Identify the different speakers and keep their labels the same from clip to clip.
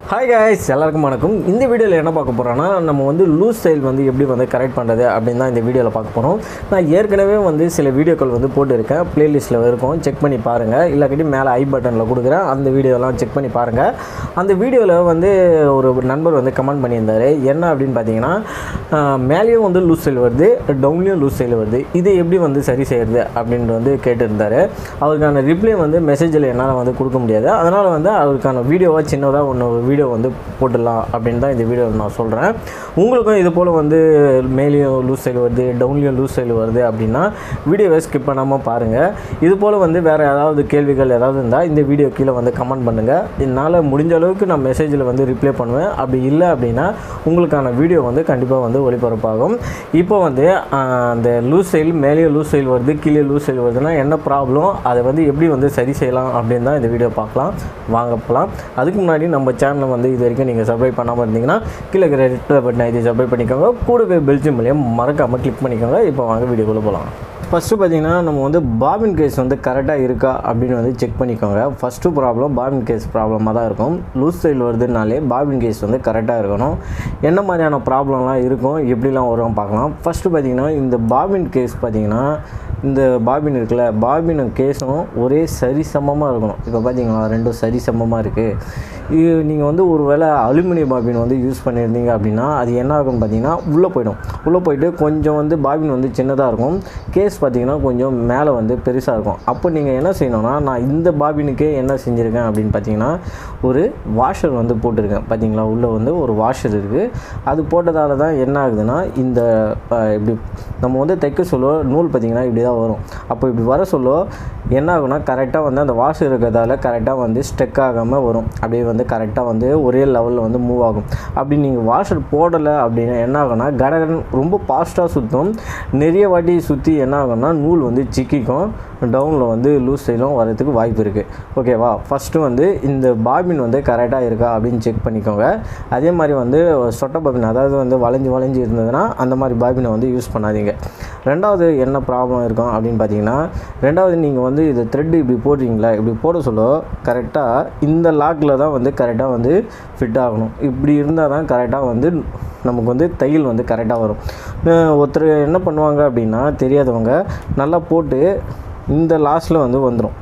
Speaker 1: hi guys எல்லாருக்கும் வணக்கம் இந்த வீடியோவில் என்ன பார்க்க போகிறோன்னா நம்ம வந்து லூஸ் ஸ்டைல் வந்து எப்படி வந்து கரெக்ட் பண்ணுறது அப்படின்னு தான் இந்த வீடியோவில் பார்க்க போகிறோம் நான் ஏற்கனவே வந்து சில வீடியோக்கள் வந்து போட்டுருக்கேன் ப்ளேலிஸ்ட்டில் இருக்கும் செக் பண்ணி பாருங்கள் இல்லாட்டி மேலே ஐ பட்டனில் கொடுக்குறேன் அந்த வீடியோலாம் செக் பண்ணி பாருங்கள் அந்த வீடியோவில் வந்து ஒரு நண்பர் வந்து கமெண்ட் பண்ணியிருந்தார் என்ன அப்படின்னு பார்த்தீங்கன்னா ஆஹ், மேலேயும் வந்து லூஸ் ஸ்டைல் வருது டவுன்லேயும் லூஸ் ஸ்டைல் வருது இது எப்படி வந்து சரி செய்கிறது அப்படின்ட்டு வந்து கேட்டிருந்தாரு அவருக்கான ரிப்ளை வந்து மெசேஜில் என்னால் வந்து கொடுக்க முடியாது அதனால் வந்து அவருக்கான வீடியோவாக சின்னதாக ஒன்று வீடியோ வந்து போட்டுடலாம் அப்படின்னு தான் இந்த வீடியோவில் நான் சொல்கிறேன் உங்களுக்கும் இது போல் வந்து மேலேயும் லூஸ் ஸ்டைல் வருது டவுன்லேயும் லூஸ் ஸ்டைல் வருது அப்படின்னா வீடியோவை ஸ்கிப் பண்ணாமல் பாருங்கள் இது போல் வந்து வேறு ஏதாவது கேள்விகள் ஏதாவது இருந்தால் இந்த வீடியோ கீழே வந்து கமெண்ட் பண்ணுங்கள் என்னால் முடிஞ்ச அளவுக்கு நான் மெசேஜில் வந்து ரிப்ளை பண்ணுவேன் அப்படி இல்லை அப்படின்னா உங்களுக்கான வீடியோ வந்து கண்டிப்பாக வந்து ஒளிபரப்பாகும் இப்போ வந்து ஆஹ், அந்த லூஸ் ஸ்டைல் மேலேயும் லூஸ் ஸ்டைல் வருது கீழே லூஸ் ஸ்டைல் வருதுன்னா என்ன ப்ராப்ளம் அதை வந்து எப்படி வந்து சரி செய்யலாம் அப்படின்னு தான் இந்த வீடியோ பார்க்கலாம் வாங்க போகலாம் அதுக்கு முன்னாடி நம்ம சேனலை வந்து இது வரைக்கும் நீங்கள் சப்ஸ்கிரைப் பண்ணாமல் இருந்தீங்கன்னா கீழே இருக்கிற ரெட் கலர் பட்டனை இது சப்ஸ்கிரைப் பண்ணிக்கோங்க கூடவே பெல்ஜியம் மூலியம் மறக்காமல் கிளிக் பண்ணிக்கோங்க இப்போ வாங்க வீடியோக்குள்ளே போகலாம் ஃபஸ்ட்டு பார்த்தீங்கன்னா நம்ம வந்து பாபின் கேஸ் வந்து கரெக்டாக இருக்கா அப்படின்னு வந்து செக் பண்ணிக்கோங்க ஃபஸ்ட்டு ப்ராப்ளம் பாபின் கேஸ் ப்ராப்ளமாக தான் இருக்கும் லூஸ் ஸ்டைல் வருதுனாலே பாபின் கேஸ் வந்து கரெக்டாக இருக்கணும் என்ன மாதிரியான ப்ராப்ளம்லாம் இருக்கும் எப்படிலாம் வரும் பார்க்கலாம் ஃபஸ்ட்டு பார்த்தீங்கன்னா இந்த பாபின் கேஸ் பார்த்தீங்கன்னா இந்த பாபின் இருக்குல்ல பாபினும் கேஸும் ஒரே சரிசமமாக இருக்கணும் இப்போ பார்த்தீங்களா ரெண்டும் சரிசமமாக இருக்குது இது நீங்கள் வந்து ஒரு வேளை அலுமினியம் பாபின் வந்து யூஸ் பண்ணியிருந்தீங்க அப்படின்னா அது என்ன ஆகும்னு பார்த்தீங்கன்னா உள்ளே போயிடும் உள்ளே போயிட்டு கொஞ்சம் வந்து பாபின் வந்து சின்னதாக இருக்கும் கேஸ் பார்த்தீங்கன்னா கொஞ்சம் மேலே வந்து பெருசாக இருக்கும் அப்போ நீங்கள் என்ன செய்யணும்னா நான் இந்த பாபினுக்கே என்ன செஞ்சுருக்கேன் அப்படின்னு பார்த்தீங்கன்னா ஒரு வாஷர் வந்து போட்டிருக்கேன் பார்த்தீங்களா உள்ளே வந்து ஒரு வாஷர் இருக்குது அது போட்டதால தான் என்ன ஆகுதுன்னா இந்த அஹ், இப்படி நம்ம வந்து தைக்க சொல்ல நூல் பார்த்தீங்கன்னா இப்படி தான் வரும் அப்போ இப்படி வர சொல்ல என்ன ஆகும்னா கரெக்டாக வந்து அந்த வாஷர் இருக்கிறதால கரெக்டாக வந்து ஸ்டெக் ஆகாமல் வரும் அப்படியே வந்து கரெக்டாக வந்து ஒரே லெவலில் வந்து மூவ் ஆகும் அப்படி நீங்கள் வாஷர் போடலை அப்படின்னா என்ன ஆகும்னா கடகடன் ரொம்ப ஃபாஸ்ட்டாக சுற்றும் நிறைய வாட்டி சுற்றி என்ன ஆகும்னா நூல் வந்து சிக்கிக்கும் டவுனில் வந்து லூஸ் சைடும் வரதுக்கு வாய்ப்பு இருக்குது ஓகேவா ஃபஸ்ட்டு வந்து இந்த பாபின் வந்து கரெக்டாக இருக்கா அப்படின்னு செக் பண்ணிக்கோங்க அதே மாதிரி வந்து சொட்ட பாபின் அதாவது வந்து வளைஞ்சு வளைஞ்சு இருந்ததுன்னா அந்த மாதிரி பாபினை வந்து யூஸ் பண்ணாதீங்க ரெண்டாவது என்ன ப்ராப்ளம் இருக்கும் அப்படின்னு பார்த்தீங்கன்னா ரெண்டாவது நீங்கள் வந்து இது த்ரெட் இப்படி போடுறீங்களா இப்படி போட சொல்ல கரெக்டாக இந்த லாக்கில் தான் வந்து கரெக்டாக வந்து ஃபிட் ஆகணும் இப்படி இருந்தால் தான் கரெக்டாக வந்து நமக்கு வந்து தையல் வந்து கரெக்டாக வரும் அஹ் ஒருத்தர் என்ன பண்ணுவாங்க அப்படின்னா தெரியாதவங்க நல்லா போட்டு இந்த லாஸ்ட்டில் வந்து வந்துடும்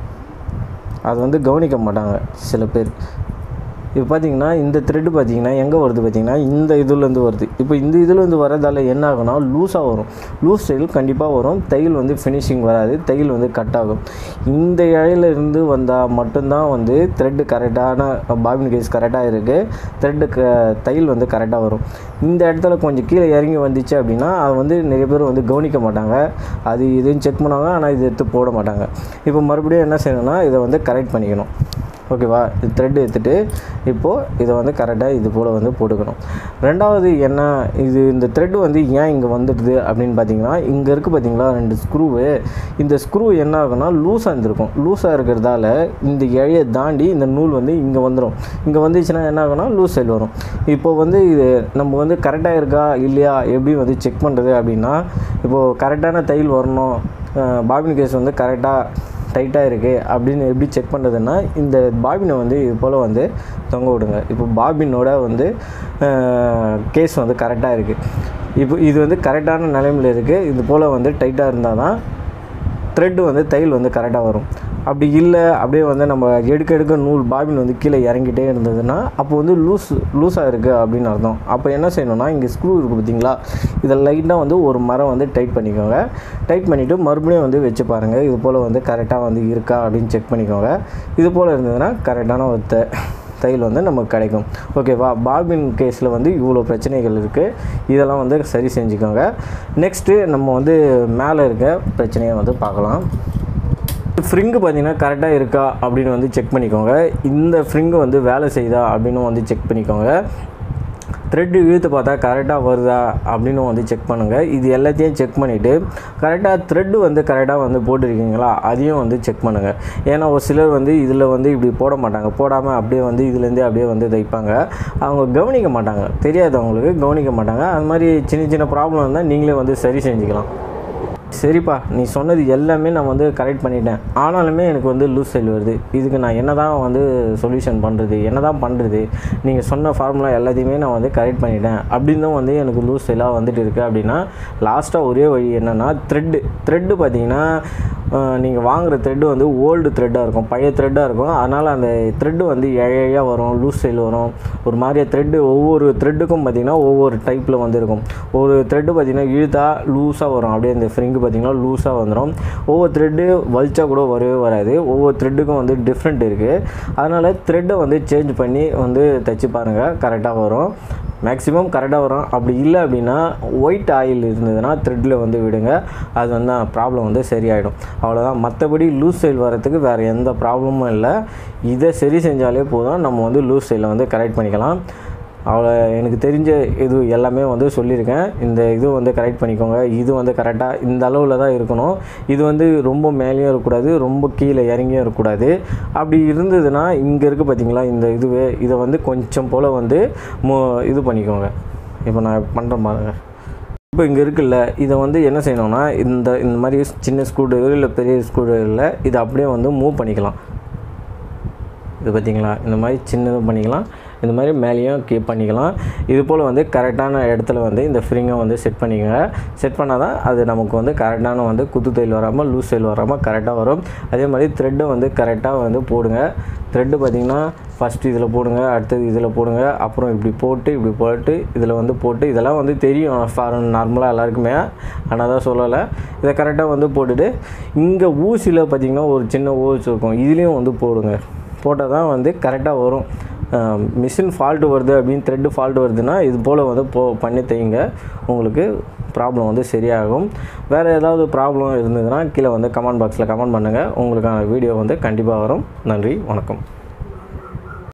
Speaker 1: அது வந்து கவனிக்க மாட்டாங்க சில பேர் இப்போ பார்த்தீங்கன்னா இந்த த்ரெட்டு பார்த்தீங்கன்னா எங்கே வருது பார்த்தீங்கன்னா இந்த இதுலேருந்து வருது இப்போ இந்த இதுலேருந்து வரதால என்ன ஆகும்னா லூஸாக வரும் லூஸ் தையல் கண்டிப்பாக வரும் தையல் வந்து ஃபினிஷிங் வராது தையல் வந்து கட் ஆகும் இந்த இழையில இருந்து வந்தால் மட்டும்தான் வந்து த்ரெட்டு கரெக்டான பாபின் கேஸ் கரெக்டாக இருக்குது த்ரெட்டு க தையல் வந்து கரெக்டாக வரும் இந்த இடத்துல கொஞ்சம் கீழே இறங்கி வந்துச்சு அப்படின்னா அது வந்து நிறைய பேர் வந்து கவனிக்க மாட்டாங்க அது இதுன்னு செக் பண்ணுவாங்க ஆனால் இது எடுத்து போட மாட்டாங்க இப்போ மறுபடியும் என்ன செய்யணும்னா இதை வந்து கரெக்ட் பண்ணிக்கணும் ஓகேவா இது த்ரெட் எடுத்துகிட்டு இப்போது இதை வந்து கரெக்டாக இது போல் வந்து போட்டுக்கணும் ரெண்டாவது என்ன இது இந்த த்ரெட் வந்து ஏன் இங்கே வந்துடுது அப்படின்னு பார்த்தீங்கன்னா இங்கே இருக்குது பார்த்தீங்களா ரெண்டு ஸ்க்ரூவு இந்த ஸ்க்ரூ என்ன ஆகும்னா லூஸாக இருந்திருக்கும் லூஸாக இருக்கிறதால இந்த இழையை தாண்டி இந்த நூல் வந்து இங்கே வந்துடும் இங்கே வந்துச்சுன்னா என்ன ஆகும்னா லூஸ் சைடு வரும் இப்போ வந்து இது நம்ம வந்து கரெக்டாக இருக்கா இல்லையா எப்படி வந்து செக் பண்ணுறது அப்படின்னா இப்போது கரெக்டான தையல் வரணும் பாபின் கேஸ் வந்து கரெக்டாக டைட்டாக இருக்குது அப்படின்னு எப்படி செக் பண்ணுறதுன்னா இந்த பாபினை வந்து இது போல் வந்து தொங்க விடுங்க இப்போ பாபினோட வந்து கேஸ் வந்து கரெக்டாக இருக்குது இப்போ இது வந்து கரெக்டான நிலைமையில் இருக்குது இது போல் வந்து டைட்டாக இருந்தால் தான் த்ரெட்டு வந்து தையல் வந்து கரெக்டாக வரும் அப்படி இல்லை அப்படியே வந்து நம்ம எடுக்க எடுக்க நூல் பாபின் வந்து கீழே இறங்கிட்டே இருந்ததுன்னா அப்போ வந்து லூஸ் லூஸாக இருக்குது அப்படின்னு அர்த்தம் அப்போ என்ன செய்யணும்னா இங்கே ஸ்க்ரூ இருக்குது பார்த்தீங்களா இதை லைட்டாக வந்து ஒரு மரம் வந்து டைட் பண்ணிக்கோங்க டைட் பண்ணிவிட்டு மறுபடியும் வந்து வச்சு பாருங்கள் இது போல் வந்து கரெக்டாக வந்து இருக்கா அப்படின்னு செக் பண்ணிக்கோங்க இது போல் இருந்ததுன்னா கரெக்டான ஒரு த தையல் வந்து நமக்கு கிடைக்கும் ஓகேவா பாபின் கேஸில் வந்து இவ்வளோ பிரச்சனைகள் இருக்குது இதெல்லாம் வந்து சரி செஞ்சுக்கோங்க நெக்ஸ்ட்டு நம்ம வந்து மேலே இருக்க பிரச்சனையை வந்து பார்க்கலாம் ஃப்ரிங்கு பார்த்தீங்கன்னா கரெக்டாக இருக்கா அப்படின்னு வந்து செக் பண்ணிக்கோங்க இந்த ஃப்ரிங்கு வந்து வேலை செய்யுதா அப்படின்னு வந்து செக் பண்ணிக்கோங்க த்ரெட்டு இழுத்து பார்த்தா கரெக்டாக வருதா அப்படின்னு வந்து செக் பண்ணுங்கள் இது எல்லாத்தையும் செக் பண்ணிவிட்டு கரெக்டாக த்ரெட்டு வந்து கரெக்டாக வந்து போட்டிருக்கீங்களா அதையும் வந்து செக் பண்ணுங்கள் ஏன்னா ஒரு சிலர் வந்து இதில் வந்து இப்படி போட மாட்டாங்க போடாமல் அப்படியே வந்து இதுலேருந்தே அப்படியே வந்து தைப்பாங்க அவங்க கவனிக்க மாட்டாங்க தெரியாதவங்களுக்கு கவனிக்க மாட்டாங்க அது மாதிரி சின்ன சின்ன ப்ராப்ளம் இருந்தால் நீங்களே வந்து சரி செஞ்சுக்கலாம் சரிப்பா நீ சொன்னது எல்லாமே நான் வந்து கரெக்ட் பண்ணிட்டேன் ஆனாலுமே எனக்கு வந்து லூஸ் சைல் வருது இதுக்கு நான் என்ன தான் வந்து சொல்யூஷன் பண்ணுறது என்ன தான் பண்ணுறது நீங்கள் சொன்ன ஃபார்முலா எல்லாத்தையுமே நான் வந்து கரெக்ட் பண்ணிட்டேன் அப்படின்னு தான் வந்து எனக்கு லூஸ் சைலாக வந்துட்டு இருக்குது அப்படின்னா லாஸ்ட்டாக ஒரே வழி என்னென்னா த்ரெட்டு த்ரெட்டு பார்த்தீங்கன்னா நீங்கள் வாங்குகிற த்ரெட்டு வந்து ஓல்டு த்ரெட்டாக இருக்கும் பழைய த்ரெட்டாக இருக்கும் அதனால் அந்த த்ரெட்டு வந்து இழையாக வரும் லூஸ் சைல் வரும் ஒரு மாதிரியா த்ரெட்டு ஒவ்வொரு த்ரெட்டுக்கும் பார்த்திங்கன்னா ஒவ்வொரு டைப்பில் வந்து இருக்கும் ஒரு த்ரெட்டு பார்த்திங்கன்னா இழுத்தா லூஸாக வரும் அப்படியே இந்த ஃப்ரிங்கு பார்த்திங்கன்னா லூஸாக வந்துடும் ஒவ்வொரு த்ரெட்டு வலிச்சா கூட வரவே வராது ஒவ்வொரு த்ரெட்டுக்கும் வந்து டிஃப்ரெண்ட் இருக்குது அதனால் த்ரெட்டை வந்து சேஞ்ச் பண்ணி வந்து தைச்சு பாருங்கள் கரெக்டாக வரும் மேக்ஸிமம் கரெக்டாக வரும் அப்படி இல்லை அப்படின்னா ஒயிட் ஆயில் இருந்ததுன்னா த்ரெட்டில் வந்து விடுங்க அது வந்து ப்ராப்ளம் வந்து சரியாயிடும் அவ்வளோதான் மற்றபடி லூஸ் சைல் வரத்துக்கு வேறு எந்த ப்ராப்ளமும் இல்லை இதை சரி செஞ்சாலே போதும் நம்ம வந்து லூஸ் சைலை வந்து கரெக்ட் பண்ணிக்கலாம் அவ்வளோ எனக்கு தெரிஞ்ச இது எல்லாமே வந்து சொல்லியிருக்கேன் இந்த இது வந்து கரெக்ட் பண்ணிக்கோங்க இது வந்து கரெக்டாக இந்த அளவில் தான் இருக்கணும் இது வந்து ரொம்ப மேலேயும் இருக்கக்கூடாது ரொம்ப கீழே இறங்கியும் இருக்கக்கூடாது அப்படி இருந்ததுன்னா இங்கே இருக்குது பார்த்தீங்களா இந்த இதுவே இதை வந்து கொஞ்சம் போல் வந்து மோ இது பண்ணிக்கோங்க இப்போ நான் பண்ணுறேன் பாருங்க இப்போ இங்கே இருக்குல்ல இதை வந்து என்ன செய்யணும்னா இந்த இந்த மாதிரி சின்ன ஸ்க்ரூ டிரைவர் இல்லை பெரிய ஸ்க்ரூ டிரைவரில் இதை அப்படியே வந்து மூவ் பண்ணிக்கலாம் இது பார்த்தீங்களா இந்த மாதிரி சின்னது பண்ணிக்கலாம் இந்த மாதிரி மேலேயும் கீப் பண்ணிக்கலாம் இது போல் வந்து கரெக்டான இடத்துல வந்து இந்த ஃப்ரிங்கை வந்து செட் பண்ணிக்கோங்க செட் பண்ணால் தான் அது நமக்கு வந்து கரெக்டான வந்து குத்து தையல் வராமல் லூஸ் தையல் வராமல் கரெக்டாக வரும் அதே மாதிரி த்ரெட்டை வந்து கரெக்டாக வந்து போடுங்க த்ரெட்டு பார்த்திங்கன்னா ஃபஸ்ட்டு இதில் போடுங்க அடுத்தது இதில் போடுங்க அப்புறம் இப்படி போட்டு இப்படி போட்டு இதில் வந்து போட்டு இதெல்லாம் வந்து தெரியும் ஃபாரன் நார்மலாக எல்லாருக்குமே ஆனால் தான் சொல்லலை இதை கரெக்டாக வந்து போட்டுட்டு இங்கே ஊசியில் பார்த்திங்கன்னா ஒரு சின்ன ஊசி இருக்கும் இதுலேயும் வந்து போடுங்க போட்டால் தான் வந்து கரெக்டாக வரும் மிஷின் ஃபால்ட்டு வருது அப்படின்னு த்ரெட்டு ஃபால்ட் வருதுன்னா இது போல் வந்து போ பண்ணி தைங்க உங்களுக்கு ப்ராப்ளம் வந்து சரியாகும் வேறு ஏதாவது ப்ராப்ளம் இருந்ததுன்னா கீழே வந்து கமெண்ட் பாக்ஸில் கமெண்ட் பண்ணுங்கள் உங்களுக்கான வீடியோ வந்து கண்டிப்பாக வரும் நன்றி வணக்கம்